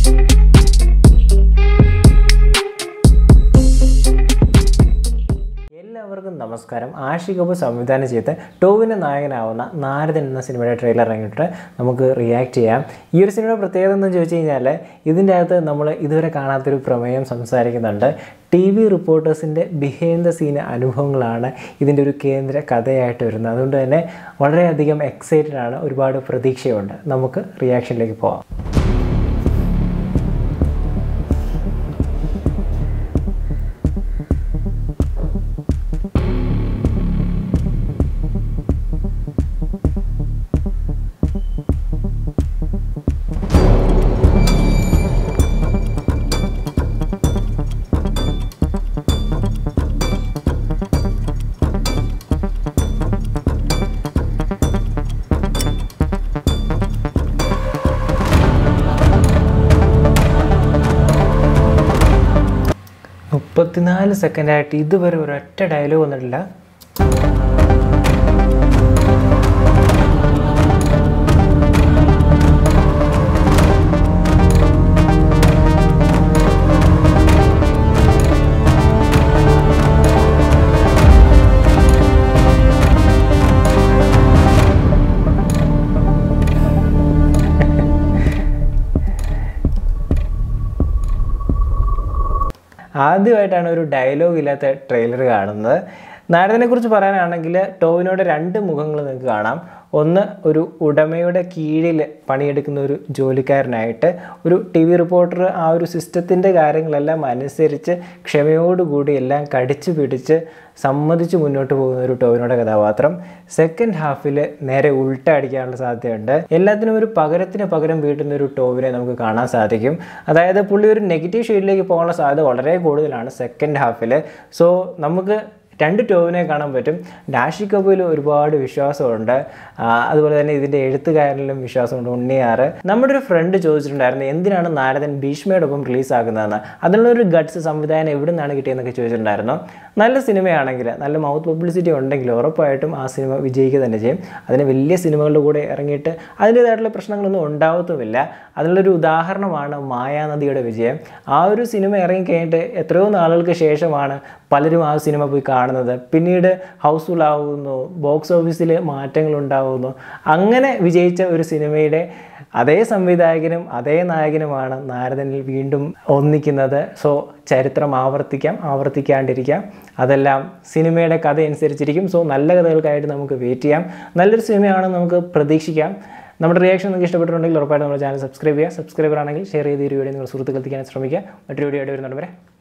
എല്ലാവർക്കും നമസ്കാരം ആഷി കപൂർ സംവിധാനം ചെയ്ത് ടോവിന് നായകനാവുന്ന നാരദൻ എന്ന സിനിമയുടെ ട്രെയിലർ ഇറങ്ങിയിട്ട് നമുക്ക് റിയാക്ട് ചെയ്യാം ഈ ഒരു സിനിമയുടെ പ്രത്യേകത എന്ന് ചോദിച്ചു കഴിഞ്ഞാൽ ഇതിൻ്റെ അകത്ത് നമ്മൾ ഇതുവരെ കാണാത്തൊരു പ്രമേയം സംസാരിക്കുന്നുണ്ട് ടി വി റിപ്പോർട്ടേഴ്സിൻ്റെ ബിഹൈൻഡ് ദ സീൻ അനുഭവങ്ങളാണ് ഇതിൻ്റെ ഒരു കേന്ദ്ര കഥയായിട്ട് വരുന്നത് അതുകൊണ്ട് തന്നെ വളരെയധികം എക്സൈറ്റഡ് ആണ് ഒരുപാട് പ്രതീക്ഷയുണ്ട് നമുക്ക് റിയാക്ഷനിലേക്ക് പോവാം മുപ്പത്തിനാല് സെക്കൻഡായിട്ട് ഇതുവരെ ഒരൊറ്റ ഡയലോഗ് വന്നിട്ടില്ല ആദ്യമായിട്ടാണ് ഒരു ഡയലോഗ് ഇല്ലാത്ത ട്രെയിലർ കാണുന്നത് നാരദനെ കുറിച്ച് പറയാനാണെങ്കിൽ ടോവിനോടെ രണ്ട് മുഖങ്ങൾ നിങ്ങൾക്ക് കാണാം ഒന്ന് ഒരു ഉടമയുടെ കീഴിൽ പണിയെടുക്കുന്ന ഒരു ജോലിക്കാരനായിട്ട് ഒരു ടി വി റിപ്പോർട്ടർ ആ ഒരു സിസ്റ്റത്തിൻ്റെ കാര്യങ്ങളെല്ലാം അനുസരിച്ച് ക്ഷമയോടുകൂടി എല്ലാം കടിച്ചു പിടിച്ച് സമ്മതിച്ച് മുന്നോട്ട് പോകുന്ന ഒരു ടോവിനോടെ കഥാപാത്രം സെക്കൻഡ് ഹാഫിൽ നേരെ ഉൾട്ട അടിക്കാനുള്ള സാധ്യതയുണ്ട് എല്ലാത്തിനും ഒരു പകരത്തിന് പകരം വീട്ടുന്ന ഒരു ടോവിനെ നമുക്ക് കാണാൻ സാധിക്കും അതായത് പുള്ളി ഒരു നെഗറ്റീവ് ഷെയ്ഡിലേക്ക് പോകാനുള്ള സാധ്യത വളരെ കൂടുതലാണ് സെക്കൻഡ് ഹാഫിൽ സോ നമുക്ക് രണ്ട് ടോവിനെ കാണാൻ പറ്റും ഡാഷി കപൂരിൽ ഒരുപാട് വിശ്വാസമുണ്ട് ആ, അതുപോലെ തന്നെ ഇതിൻ്റെ എഴുത്തുകാരനിലും വിശ്വാസമുണ്ട് ഉണ്ണിയാറ് നമ്മുടെ ഒരു ഫ്രണ്ട് ചോദിച്ചിട്ടുണ്ടായിരുന്നു എന്തിനാണ് നാരദൻ ഭീഷ്മയോടൊപ്പം റിലീസാക്കുന്നതെന്ന് അതിനുള്ളൊരു ഗട്ട്സ് സംവിധാനം എവിടെ നിന്നാണ് കിട്ടിയെന്നൊക്കെ ചോദിച്ചിട്ടുണ്ടായിരുന്നു നല്ല സിനിമയാണെങ്കിൽ നല്ല മൗത്ത് പബ്ലിസിറ്റി ഉണ്ടെങ്കിൽ ഉറപ്പായിട്ടും ആ സിനിമ വിജയിക്കുക തന്നെ ചെയ്യും അതിന് വലിയ സിനിമകളുടെ കൂടെ ഇറങ്ങിയിട്ട് അതിൻ്റേതായിട്ടുള്ള പ്രശ്നങ്ങളൊന്നും ഉണ്ടാവത്തുമില്ല അതിനുള്ളൊരു ഉദാഹരണമാണ് മായാനദിയുടെ വിജയം ആ ഒരു സിനിമ ഇറങ്ങിക്കഴിഞ്ഞിട്ട് എത്രയോ നാളുകൾക്ക് ശേഷമാണ് പലരും ആ സിനിമ പോയി കാണുന്നത് പിന്നീട് ഹൗസ്ഫുൾ ആവുന്നു ബോക്സ് ഓഫീസിൽ മാറ്റങ്ങൾ ഉണ്ടാവുന്നു അങ്ങനെ വിജയിച്ച ഒരു സിനിമയുടെ അതേ സംവിധായകനും അതേ നായകനുമാണ് നാരദനിൽ വീണ്ടും ഒന്നിക്കുന്നത് സോ ചരിത്രം ആവർത്തിക്കാം ആവർത്തിക്കാണ്ടിരിക്കാം അതെല്ലാം സിനിമയുടെ കഥ അനുസരിച്ചിരിക്കും സോ നല്ല കഥകൾക്കായിട്ട് നമുക്ക് വെയിറ്റ് ചെയ്യാം നല്ലൊരു സിനിമയാണെന്ന് നമുക്ക് പ്രതീക്ഷിക്കാം നമ്മുടെ റിയാക്ഷൻ നിങ്ങൾക്ക് ഇഷ്ടപ്പെട്ടിട്ടുണ്ടെങ്കിൽ ഉറപ്പായിട്ടും നമ്മുടെ ചാനൽ സബ്സ്ക്രൈബ് ചെയ്യുക സബ്സ്ക്രൈബർ ആണെങ്കിൽ ഷെയർ ചെയ്ത് ഈ ഒരു വീഡിയോ നിങ്ങൾ സുഹൃത്തുക്കൾ എത്തിക്കാൻ ശ്രമിക്കുക മറ്റൊരു വീഡിയോ ആയിട്ട് വരുന്നുണ്ട് വരെ